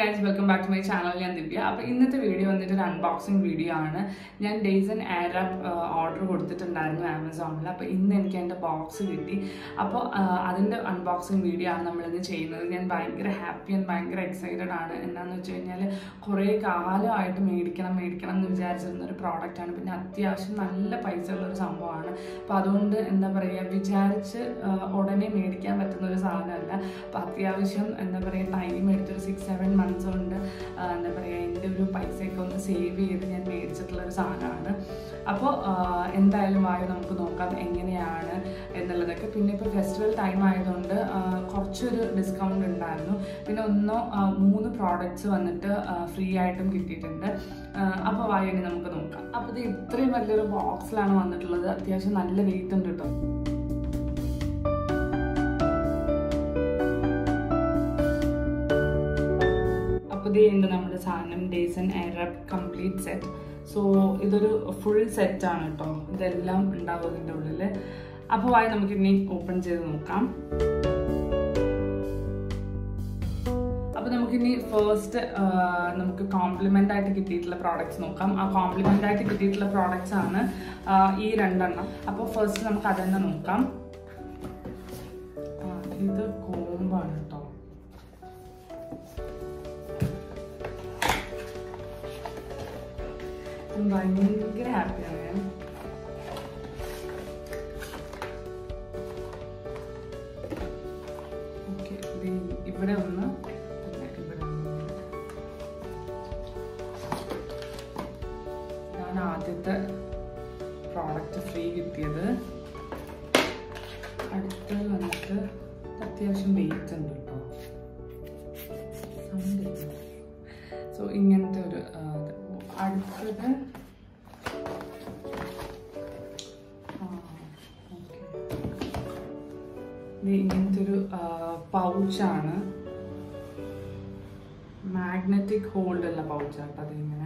Guys welcome back to my channel ഞാൻ ദിവ്യ അപ്പോൾ ഇന്നത്തെ വീഡിയോ വന്നിട്ട് ഒരു അൺബോക്സിങ് വീഡിയോ ആണ് ഞാൻ ഡേയ്സൺ എയറാപ്പ് ഓർഡർ കൊടുത്തിട്ടുണ്ടായിരുന്നു ആമസോണിൽ അപ്പോൾ ഇന്ന് എനിക്ക് എൻ്റെ ബോക്സ് കിട്ടി അപ്പോൾ അതിൻ്റെ അൺബോക്സിങ് വീഡിയോ ആണ് നമ്മളിന്ന് ചെയ്യുന്നത് ഞാൻ ഭയങ്കര ഹാപ്പി ആൻഡ് ഭയങ്കര എക്സൈറ്റഡ് ആണ് എന്താണെന്ന് വെച്ച് കഴിഞ്ഞാൽ കുറേ കാലമായിട്ട് മേടിക്കണം മേടിക്കണം എന്ന് വിചാരിച്ചിരുന്ന ഒരു പ്രോഡക്റ്റാണ് പിന്നെ അത്യാവശ്യം നല്ല പൈസ ഉള്ള ഒരു സംഭവമാണ് അപ്പോൾ അതുകൊണ്ട് എന്താ പറയുക വിചാരിച്ച് ആ, ഉടനെ മേടിക്കാൻ പറ്റുന്ന ഒരു സാധനമല്ല അപ്പോൾ അത്യാവശ്യം എന്താ പറയുക ടൈം എടുത്തൊരു സിക്സ് സെവൻ മന്ത്സ് കൊണ്ട് ആ, എന്താ പറയുക എൻ്റെ ഒരു പൈസയൊക്കെ ഒന്ന് സേവ് ചെയ്ത് ഞാൻ മേടിച്ചിട്ടുള്ള ഒരു സാധനമാണ് അപ്പോൾ എന്തായാലും വായു നമുക്ക് നോക്കാം എങ്ങനെയാണ് എന്നുള്ളതൊക്കെ പിന്നെ ഇപ്പോൾ ഫെസ്റ്റിവൽ ടൈം ആയതുകൊണ്ട് ആ, കുറച്ചൊരു ഡിസ്കൗണ്ട് ഉണ്ടായിരുന്നു പിന്നെ ഒന്നോ ആ, മൂന്ന് പ്രോഡക്റ്റ്സ് വന്നിട്ട് ഫ്രീ ആയിട്ടും കിട്ടിയിട്ടുണ്ട് അപ്പോൾ വായുവിനെ നമുക്ക് നോക്കാം അപ്പോൾ ഇത് ഇത്രയും വലിയൊരു ബോക്സിലാണ് വന്നിട്ടുള്ളത് അത്യാവശ്യം നല്ല വെയിറ്റ് ഉണ്ട് കേട്ടോ അപ്പോൾ ഇത് ഉണ്ട് നമ്മുടെ സാധനം Dyson Airwrap complete set so ഇതൊരു ഫുൾ സെറ്റാണ് കേട്ടോ ഇതെല്ലാം ഉണ്ടാവും ഇതിൻ്റെ ഉള്ളിൽ അപ്പോൾ വായി നമുക്ക് ഇനി ഓപ്പൺ ചെയ്ത് നോക്കാം അപ്പോൾ നമുക്കിനി ഫസ്റ്റ് നമുക്ക് കോംപ്ലിമെൻ്റ് ആയിട്ട് കിട്ടിയിട്ടുള്ള പ്രോഡക്റ്റ്സ് നോക്കാം ആ കോംപ്ലിമെൻ്റ് ആയിട്ട് കിട്ടിയിട്ടുള്ള പ്രോഡക്റ്റ്സ് ആണ് ആ, ഈ രണ്ടെണ്ണം അപ്പോൾ ഫസ്റ്റ് നമുക്ക് അതന്നെ നോക്കാം ആ, ഇത് കോമ്പാണ് കേട്ടോ ഞാൻ ഭയങ്കര ഹാപ്പിയാണ് ഞാൻ ഓക്കെ ഇവിടെ ഒന്ന് പിന്നെ ഇവിടെ ഒന്ന് ഞാൻ ആദ്യത്തെ പ്രോഡക്റ്റ് ഫ്രീ കിട്ടിയത് അടുത്തത് വന്നിട്ട് അത്യാവശ്യം വെയിറ്റ് ഉണ്ട് കേട്ടോ സോ ഇങ്ങനത്തെ ഒരു ആ, ഇത്. അടുത്തത് ആ, okay. ഇത് ഇങ്ങനത്തെ ഒരു പൗച്ചാണ് മാഗ്നറ്റിക് ഹോൾഡ് ഉള്ള പൗച്ചാട്ടോ അതിങ്ങനെ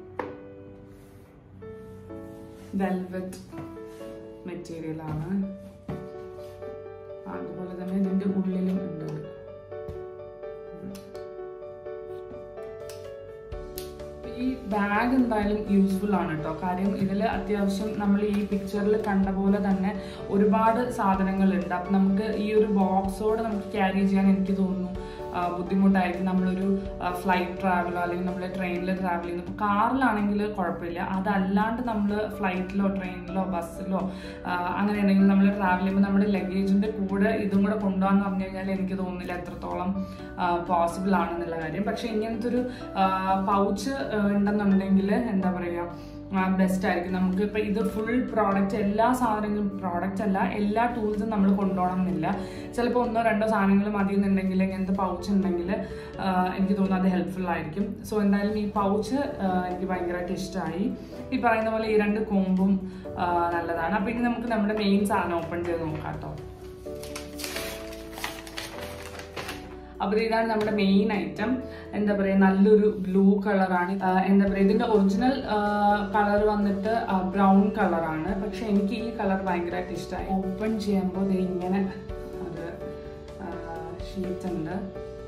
വെൽവെറ്റ് മെറ്റീരിയൽ ആണ് അതുപോലെ തന്നെ ഇതിന്റെ ഉള്ളിലും ഉണ്ട് ഇത്. ഈ ബാഗ് എന്തായാലും യൂസ്ഫുൾ ആണ് കേട്ടോ കാര്യം ഇതിൽ അത്യാവശ്യം നമ്മൾ ഈ പിക്ചറിൽ കണ്ട പോലെ തന്നെ ഒരുപാട് സാധനങ്ങളുണ്ട് അപ്പം നമുക്ക് ഈ ഒരു ബോക്സോടെ നമുക്ക് ക്യാരി ചെയ്യാൻ എനിക്ക് തോന്നുന്നു ആ, ബുദ്ധിമുട്ടായിരിക്കും നമ്മളൊരു ഫ്ലൈറ്റ് ട്രാവലോ അല്ലെങ്കിൽ നമ്മൾ ട്രെയിനിൽ ട്രാവൽ ചെയ്യുന്നു ഇപ്പോൾ കാറിലാണെങ്കിൽ കുഴപ്പമില്ല അതല്ലാണ്ട് നമ്മൾ ഫ്ലൈറ്റിലോ ട്രെയിനിലോ ബസ്സിലോ അങ്ങനെ എന്തെങ്കിലും നമ്മൾ ട്രാവൽ ചെയ്യുമ്പോൾ നമ്മുടെ ലഗേജിൻ്റെ കൂടെ ഇതും കൂടെ കൊണ്ടുപോകാന്ന് പറഞ്ഞു കഴിഞ്ഞാൽ എനിക്ക് തോന്നുന്നില്ല എത്രത്തോളം പോസിബിൾ ആണെന്നുള്ള കാര്യം പക്ഷേ ഇങ്ങനത്തെ ഒരു പൗച്ച് ഉണ്ടെന്നുണ്ടെങ്കിൽ എന്താ പറയുക ബെസ്റ്റ് ആയിരിക്കും നമുക്ക് ഇപ്പം ഇത് ഫുൾ പ്രോഡക്റ്റ് എല്ലാ സാധനങ്ങളും പ്രോഡക്റ്റ് അല്ല എല്ലാ ടൂൾസും നമ്മൾ കൊണ്ടുപോകണം എന്നില്ല ചിലപ്പോൾ ഒന്നോ രണ്ടോ സാധനങ്ങൾ മതി എന്നുണ്ടെങ്കിൽ ഇങ്ങനത്തെ പൗച്ച് ഉണ്ടെങ്കിൽ എനിക്ക് തോന്നുന്നു അത് ഹെൽപ്ഫുൾ ആയിരിക്കും സോ എന്തായാലും ഈ പൗച്ച് എനിക്ക് ഭയങ്കരമായിട്ട് ഇഷ്ടമായി ഈ പറയുന്ന പോലെ ഈ രണ്ട് കോമ്പും നല്ലതാണ് അപ്പം ഇനി നമുക്ക് നമ്മുടെ മെയിൻ സാധനം ഓപ്പൺ ചെയ്ത് നോക്കാം കേട്ടോ അപ്പോൾ ഇതാണ് നമ്മുടെ മെയിൻ ഐറ്റം എന്താ പറയുക നല്ലൊരു ബ്ലൂ കളറാണ് എന്താ പറയുക ഇതിന്റെ ഒറിജിനൽ കളർ വന്നിട്ട് ബ്രൗൺ കളറാണ് പക്ഷെ എനിക്ക് ഈ കളർ ഭയങ്കരമായിട്ട് ഇഷ്ടമായി ഓപ്പൺ ചെയ്യുമ്പോൾ ഇത് ഇങ്ങനെ ഒരു ഷീറ്റ് ഉണ്ട്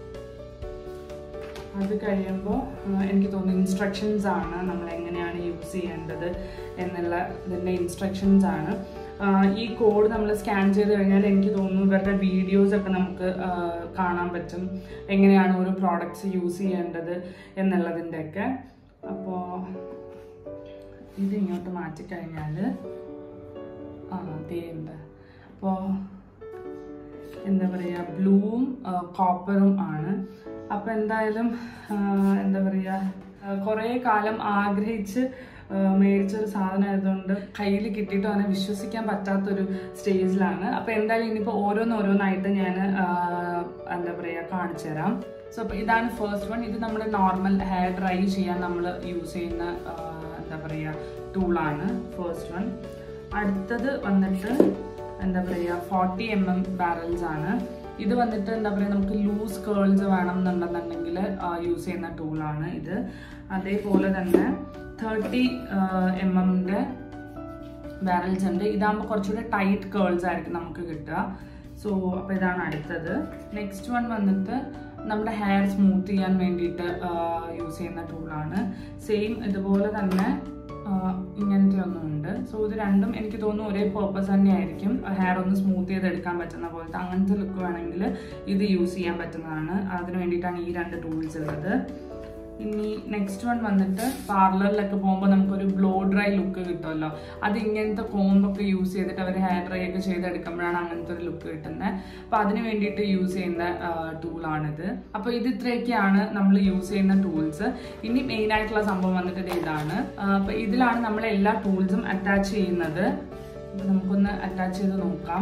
അത് കഴിയുമ്പോൾ എനിക്ക് തോന്നുന്നു ഇൻസ്ട്രക്ഷൻസ് ആണ് നമ്മൾ എങ്ങനെയാണ് യൂസ് ചെയ്യേണ്ടത് എന്നുള്ള ഇതിൻ്റെ ഇൻസ്ട്രക്ഷൻസ് ആണ് ആ, ഈ കോഡ് നമ്മൾ സ്കാൻ ചെയ്ത് കഴിഞ്ഞാൽ എനിക്ക് തോന്നുന്നു ഇവരുടെ വീഡിയോസ് ഒക്കെ നമുക്ക് ആ, കാണാൻ പറ്റും എങ്ങനെയാണ് ഓരോ പ്രോഡക്ട്സ് യൂസ് ചെയ്യേണ്ടത് എന്നുള്ളതിൻ്റെ ഒക്കെ അപ്പോൾ ഇത് ഇങ്ങോട്ട് മാറ്റിക്കഴിഞ്ഞാൽ ആ ദേ ഉണ്ട് അപ്പോൾ എന്താ പറയുക ബ്ലൂവും കോപ്പറും ആണ് അപ്പം എന്തായാലും ആ, എന്താ പറയുക കുറേ കാലം ആഗ്രഹിച്ച് ആ, മേടിച്ചൊരു സാധനം ആയതുകൊണ്ട് കയ്യിൽ കിട്ടിയിട്ട് അവനെ വിശ്വസിക്കാൻ പറ്റാത്തൊരു സ്റ്റേജിലാണ് അപ്പം എന്തായാലും ഇനിയിപ്പോൾ ഓരോന്നോരോന്നായിട്ട് ഞാൻ എന്താ പറയുക കാണിച്ചു തരാം സോ അപ്പോൾ ഇതാണ് ഫസ്റ്റ് വൺ ഇത് നമ്മുടെ നോർമൽ ഹെയർ ഡ്രൈ ചെയ്യാൻ നമ്മൾ യൂസ് ചെയ്യുന്ന ആ, എന്താ പറയുക ടൂളാണ് ഫസ്റ്റ് വൺ അടുത്തത് വന്നിട്ട് എന്താ പറയുക ഫോർട്ടി എം എം ബാരൽസ് ആണ് ഇത് വന്നിട്ട് എന്താ പറയുക നമുക്ക് ലൂസ് കേൾസ് വേണം എന്നുണ്ടെന്നുണ്ടെങ്കിൽ യൂസ് ചെയ്യുന്ന ടൂളാണ് ഇത് അതേപോലെ തന്നെ തേർട്ടി എം എമ്മിൻ്റെ ബാരൽസ് ഉണ്ട് ഇതാകുമ്പോൾ കുറച്ചുകൂടെ ടൈറ്റ് കേൾസ് ആയിരിക്കും നമുക്ക് കിട്ടുക സോ അപ്പോൾ ഇതാണ് അടുത്തത് നെക്സ്റ്റ് വൺ വന്നിട്ട് നമ്മുടെ ഹെയർ സ്മൂത്ത് ചെയ്യാൻ വേണ്ടിയിട്ട് യൂസ് ചെയ്യുന്ന ടൂളാണ് സെയിം ഇതുപോലെ തന്നെ ഇങ്ങനത്തെ ഒന്നുമുണ്ട് സോ ഇത് രണ്ടും എനിക്ക് തോന്നുന്നു ഒരേ പേർപ്പസ് തന്നെയായിരിക്കും ഹെയർ ഒന്ന് സ്മൂത്ത് ചെയ്തെടുക്കാൻ പറ്റുന്ന പോലത്തെ അങ്ങനത്തെ ലുക്ക് വേണമെങ്കിൽ ഇത് യൂസ് ചെയ്യാൻ പറ്റുന്നതാണ് അതിന് വേണ്ടിയിട്ടാണ് ഈ രണ്ട് ടൂൾസ് ഉള്ളത് ഇനി നെക്സ്റ്റ് വൺ വന്നിട്ട് പാർലറിലൊക്കെ പോകുമ്പോൾ നമുക്കൊരു ബ്ലോ ഡ്രൈ ലുക്ക് കിട്ടുമല്ലോ അത് ഇങ്ങനത്തെ കോമ്പൊക്കെ യൂസ് ചെയ്തിട്ട് അവർ ഹെയർ ഡ്രൈ ഒക്കെ ചെയ്തെടുക്കുമ്പോഴാണ് അങ്ങനത്തെ ഒരു ലുക്ക് കിട്ടുന്നത് അപ്പോൾ അതിന് വേണ്ടിയിട്ട് യൂസ് ചെയ്യുന്ന ടൂളാണിത് അപ്പോൾ ഇത് ഇത്രയൊക്കെയാണ് നമ്മൾ യൂസ് ചെയ്യുന്ന ടൂൾസ് ഇനി മെയിൻ ആയിട്ടുള്ള സംഭവം വന്നിട്ട് ഇത് ഇതാണ് അപ്പോൾ ഇതിലാണ് നമ്മൾ എല്ലാ ടൂൾസും അറ്റാച്ച് ചെയ്യുന്നത് അപ്പോൾ നമുക്കൊന്ന് അറ്റാച്ച് ചെയ്ത് നോക്കാം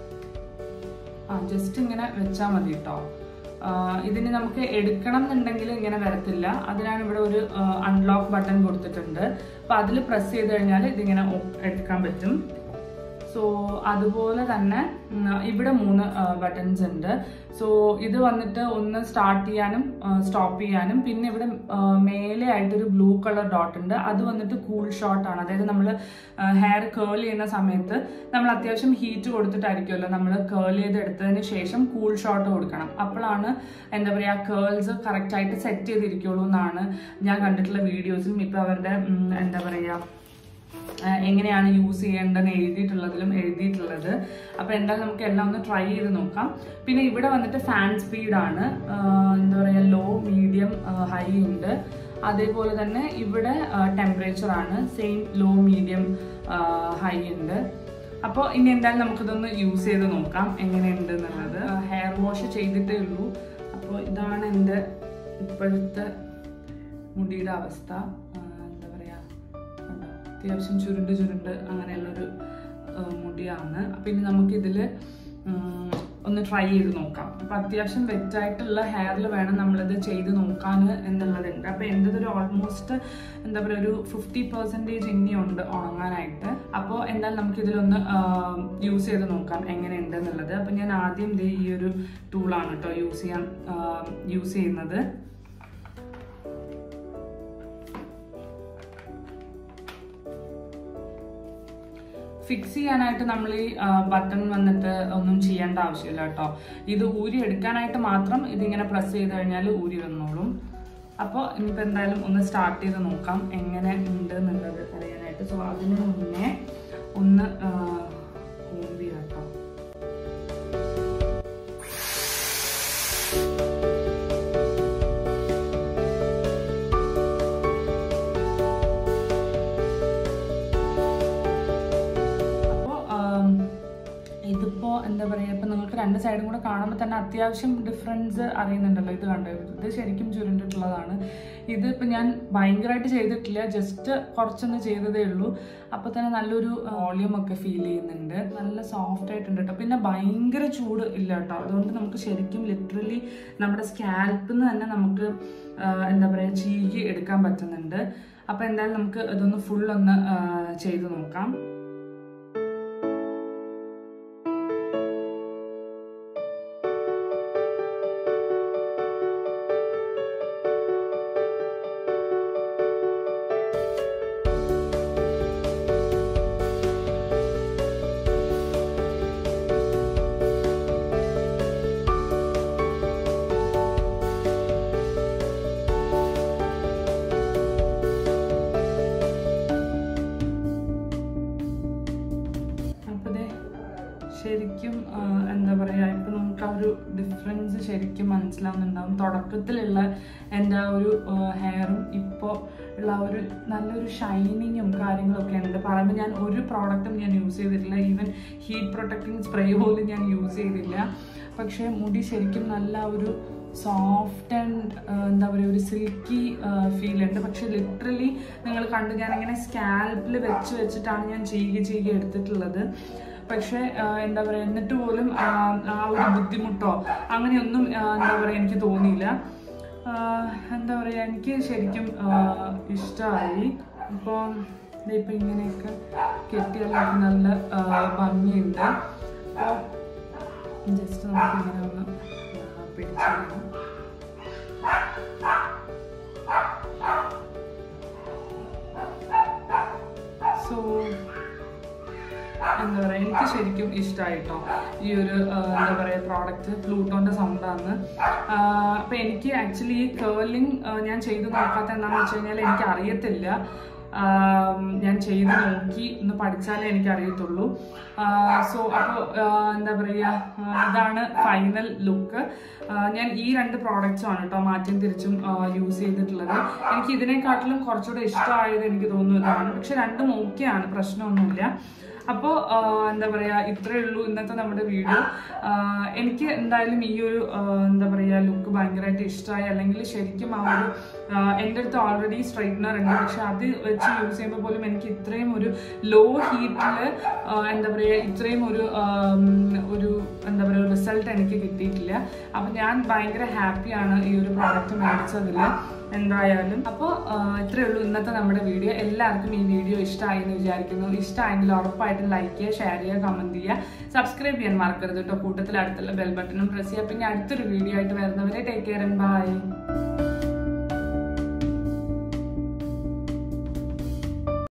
ആ ജസ്റ്റ് ഇങ്ങനെ വെച്ചാൽ മതി കേട്ടോ ഇതിന് നമുക്ക് എടുക്കണം എന്നുണ്ടെങ്കിൽ ഇങ്ങനെ വരത്തില്ല അതിനാണ് ഇവിടെ ഒരു അൺലോക്ക് ബട്ടൺ കൊടുത്തിട്ടുണ്ട് അപ്പോൾ അതിൽ പ്രസ് ചെയ്ത് കഴിഞ്ഞാൽ ഇതിങ്ങനെ എടുക്കാൻ പറ്റും സോ അതുപോലെ തന്നെ ഇവിടെ മൂന്ന് ബട്ടൺസ് ഉണ്ട് സോ ഇത് വന്നിട്ട് ഒന്ന് സ്റ്റാർട്ട് ചെയ്യാനും സ്റ്റോപ്പ് ചെയ്യാനും പിന്നെ ഇവിടെ മേലെ ആയിട്ടൊരു ബ്ലൂ കളർ ഡോട്ട് ഉണ്ട് അത് വന്നിട്ട് കൂൾ ഷോട്ട് ആണ് അതായത് നമ്മൾ ഹെയർ കേൾ ചെയ്യുന്ന സമയത്ത് നമ്മൾ അത്യാവശ്യം ഹീറ്റ് കൊടുത്തിട്ടായിരിക്കുമല്ലോ നമ്മൾ കേൾ ചെയ്തെടുത്തതിന് ശേഷം കൂൾ ഷോട്ട് കൊടുക്കണം അപ്പോഴാണ് എന്താ പറയുക കേൾസ് കറക്റ്റായിട്ട് സെറ്റ് ചെയ്തിരിക്കുള്ളൂ എന്നാണ് ഞാൻ കണ്ടിട്ടുള്ള വീഡിയോസിലും ഇപ്പോൾ അവരുടെ എന്താ പറയുക എങ്ങനെയാണ് യൂസ് ചെയ്യേണ്ടതെന്ന് എഴുതിയിട്ടുള്ളതിലും എഴുതിയിട്ടുള്ളത് അപ്പോൾ എന്തായാലും നമുക്ക് എല്ലാം ഒന്ന് ട്രൈ ചെയ്ത് നോക്കാം പിന്നെ ഇവിടെ വന്നിട്ട് ഫാൻ സ്പീഡാണ് എന്താ പറയുക ലോ മീഡിയം ഹൈ ഉണ്ട് അതേപോലെ തന്നെ ഇവിടെ ടെമ്പറേച്ചർ ആണ് സെയിം ലോ മീഡിയം ഹൈ ഉണ്ട് അപ്പോൾ ഇനി എന്തായാലും നമുക്കിതൊന്ന് യൂസ് ചെയ്ത് നോക്കാം എങ്ങനെയുണ്ട് എന്നുള്ളത് ഹെയർ വാഷ് ചെയ്തിട്ടേ ഉള്ളൂ അപ്പോൾ ഇതാണ് എൻ്റെ ഇപ്പോഴത്തെ മുടിയുടെ അവസ്ഥ എന്താ പറയുക അത്യാവശ്യം ചുരുണ്ട് ചുരുണ്ട് അങ്ങനെയുള്ളൊരു മുടിയാണ് അപ്പം ഇനി നമുക്കിതിൽ ഒന്ന് ട്രൈ ചെയ്ത് നോക്കാം അപ്പം അത്യാവശ്യം വെറ്റായിട്ടുള്ള ഹെയറിൽ വേണം നമ്മളിത് ചെയ്ത് നോക്കാൻ എന്നുള്ളതുണ്ട് അപ്പം എൻ്റെത് ഒരു ഓൾമോസ്റ്റ് എന്താ പറയുക ഒരു ഫിഫ്റ്റി പെർസെൻറ്റേജ് ഇനിയുണ്ട് ഉണങ്ങാനായിട്ട് അപ്പോൾ എന്തായാലും നമുക്കിതിലൊന്ന് യൂസ് ചെയ്ത് നോക്കാം എങ്ങനെയുണ്ട് എന്നുള്ളത് അപ്പം ഞാൻ ആദ്യം ഇത് ഈ ഒരു ടൂളാണ് കേട്ടോ യൂസ് ചെയ്യാൻ യൂസ് ചെയ്യുന്നത് ഫിക്സ് ചെയ്യാനായിട്ട് നമ്മൾ ഈ ബട്ടൺ വന്നിട്ട് ഒന്നും ചെയ്യേണ്ട ആവശ്യമില്ല കേട്ടോ ഇത് ഊരി എടുക്കാനായിട്ട് മാത്രം ഇതിങ്ങനെ പ്രസ് ചെയ്ത് കഴിഞ്ഞാൽ ഊരി വന്നോളും അപ്പോൾ ഇനിയിപ്പോൾ എന്തായാലും ഒന്ന് സ്റ്റാർട്ട് ചെയ്ത് നോക്കാം എങ്ങനെ ഉണ്ട് എന്നുള്ളത് അറിയാനായിട്ട് സോ അതിന് മുന്നേ ഒന്ന് കോമ്പ് ചെയ്യാം കേട്ടോ ഇതിപ്പോ എന്താ പറയാ ഇപ്പൊ നിങ്ങൾക്ക് രണ്ട് സൈഡും കൂടെ കാണുമ്പോൾ തന്നെ അത്യാവശ്യം ഡിഫറൻസ് അറിയുന്നുണ്ടല്ലോ ഇത് കണ്ടോ ഇത് ശരിക്കും ചുരുണ്ടിട്ടുള്ളതാണ് ഇത് ഇപ്പൊ ഞാൻ ഭയങ്കരമായിട്ട് ചെയ്തിട്ടില്ല ജസ്റ്റ് കുറച്ചൊന്ന് ചെയ്തതേ ഉള്ളൂ അപ്പൊ തന്നെ നല്ലൊരു വോളിയം ഒക്കെ ഫീൽ ചെയ്യുന്നുണ്ട് നല്ല സോഫ്റ്റ് ആയിട്ടുണ്ട് കേട്ടോ പിന്നെ ഭയങ്കര ചൂട് ഇല്ല കേട്ടോ അതുകൊണ്ട് നമുക്ക് ശരിക്കും ലിറ്ററലി നമ്മുടെ സ്കാൽപ്പിൽ നിന്ന് തന്നെ നമുക്ക് എന്താ പറയാ ചീകി എടുക്കാൻ പറ്റുന്നുണ്ട് അപ്പൊ എന്തായാലും നമുക്ക് ഇതൊന്ന് ഫുൾ ഒന്ന് ചെയ്ത് നോക്കാം ശരിക്കും എന്താ പറയുക ഇപ്പം നമുക്ക് ആ ഒരു ഡിഫറൻസ് ശരിക്കും മനസ്സിലാവുന്നുണ്ടാവും തുടക്കത്തിലുള്ള എൻ്റെ ആ ഒരു ഹെയറും ഇപ്പോൾ ഉള്ള ആ ഒരു നല്ലൊരു ഷൈനിങ്ങും കാര്യങ്ങളൊക്കെ ഉണ്ട് പറയുമ്പോൾ ഞാൻ ഒരു പ്രോഡക്റ്റും ഞാൻ യൂസ് ചെയ്തിട്ടില്ല ഈവൻ ഹീറ്റ് പ്രൊട്ടക്റ്റിംഗ് സ്പ്രേ പോലും ഞാൻ യൂസ് ചെയ്തില്ല പക്ഷേ മുടി ശരിക്കും നല്ല ഒരു സോഫ്റ്റ് ആൻഡ് എന്താ പറയുക ഒരു സിൽക്കി ഫീൽ ഉണ്ട് പക്ഷെ ലിറ്ററലി നിങ്ങൾ കണ്ടു ഞാനിങ്ങനെ സ്കാൽപ്പിൽ വെച്ച് വെച്ചിട്ടാണ് ഞാൻ ചീകി ചീകി എടുത്തിട്ടുള്ളത് പക്ഷെ എന്താ പറയുക എന്നിട്ട് പോലും ആ ഒരു ബുദ്ധിമുട്ടോ അങ്ങനെയൊന്നും എന്താ പറയുക എനിക്ക് തോന്നിയില്ല എന്താ പറയുക എനിക്ക് ശരിക്കും ഇഷ്ടമായി ഇപ്പോൾ ഇതിപ്പോൾ ഇങ്ങനെയൊക്കെ കെട്ടിയാൽ നല്ല ഭംഗിയുണ്ട് അപ്പോൾ ജസ്റ്റ് നമുക്ക് ഇങ്ങനെ ഒന്ന് പിടിച്ചിടണം സോ എന്താ പറയുക എനിക്ക് ശരിക്കും ഇഷ്ടമായിട്ടോ ഈ ഒരു ആ, എന്താ പറയുക പ്രോഡക്റ്റ് പ്ലൂട്ടോന്റെ സൗണ്ടാണ് അപ്പം എനിക്ക് ആക്ച്വലി ഈ കേർലിംഗ് ഞാൻ ചെയ്ത് നോക്കാത്ത എന്താണെന്ന് വെച്ച് കഴിഞ്ഞാൽ എനിക്ക് അറിയത്തില്ല ആം, ഞാൻ ചെയ്ത് നോക്കി ഒന്ന് പഠിച്ചാലേ എനിക്ക് അറിയത്തുള്ളൂ സോ അപ്പോൾ എന്താ പറയുക ഇതാണ് ഫൈനൽ ലുക്ക് ഞാൻ ഈ രണ്ട് പ്രോഡക്റ്റ്സും ആണ് കേട്ടോ മാറ്റിയും തിരിച്ചും യൂസ് ചെയ്തിട്ടുള്ളത് എനിക്ക് ഇതിനെക്കാട്ടിലും കുറച്ചുകൂടെ ഇഷ്ടമായത് എനിക്ക് തോന്നുന്നു ഇതാണ് പക്ഷെ രണ്ടും ഓക്കെയാണ് പ്രശ്നമൊന്നുമില്ല അപ്പോൾ എന്താ പറയുക ഇത്രയേ ഉള്ളൂ ഇന്നത്തെ നമ്മുടെ വീഡിയോ എനിക്ക് എന്തായാലും ഈ ഒരു ആ, എന്താ പറയുക ലുക്ക് ഭയങ്കരമായിട്ട് ഇഷ്ടമായി അല്ലെങ്കിൽ ശരിക്കും ആ ഒരു ആ, എൻ്റെ അടുത്ത് ഓൾറെഡി സ്ട്രൈറ്റ്നർ ഉണ്ട് പക്ഷെ അത് വെച്ച് യൂസ് ചെയ്യുമ്പോൾ പോലും എനിക്ക് ഇത്രയും ഒരു ലോ ഹീറ്റിൽ എന്താ പറയുക ഇത്രയും ഒരു ആം, ഒരു എന്താ പറയുക റിസൾട്ട് എനിക്ക് കിട്ടിയിട്ടില്ല അപ്പം ഞാൻ ഭയങ്കര ഹാപ്പിയാണ് ഈ ഒരു പ്രോഡക്റ്റ് മേടിച്ചതിൽ എന്തായാലും അപ്പോൾ ഇത്രയേ ഉള്ളൂ ഇന്നത്തെ നമ്മുടെ വീഡിയോ എല്ലാവർക്കും ഈ വീഡിയോ ഇഷ്ടമായി എന്ന് വിചാരിക്കുന്നു ഇഷ്ടമായെങ്കിൽ ഉറപ്പായിട്ടും ലൈക്ക് ചെയ്യുക ഷെയർ ചെയ്യുക കമൻറ്റ് ചെയ്യുക സബ്സ്ക്രൈബ് ചെയ്യാൻ മറക്കരുത് കേട്ടോ കൂട്ടത്തിൽ അടുത്തുള്ള ബെൽ ബട്ടണും പ്രസ് ചെയ്യുക പിന്നെ അടുത്തൊരു വീഡിയോ ആയിട്ട് വരുന്നവരെ ടേക്ക് കെയർ ആൻഡ് ബൈ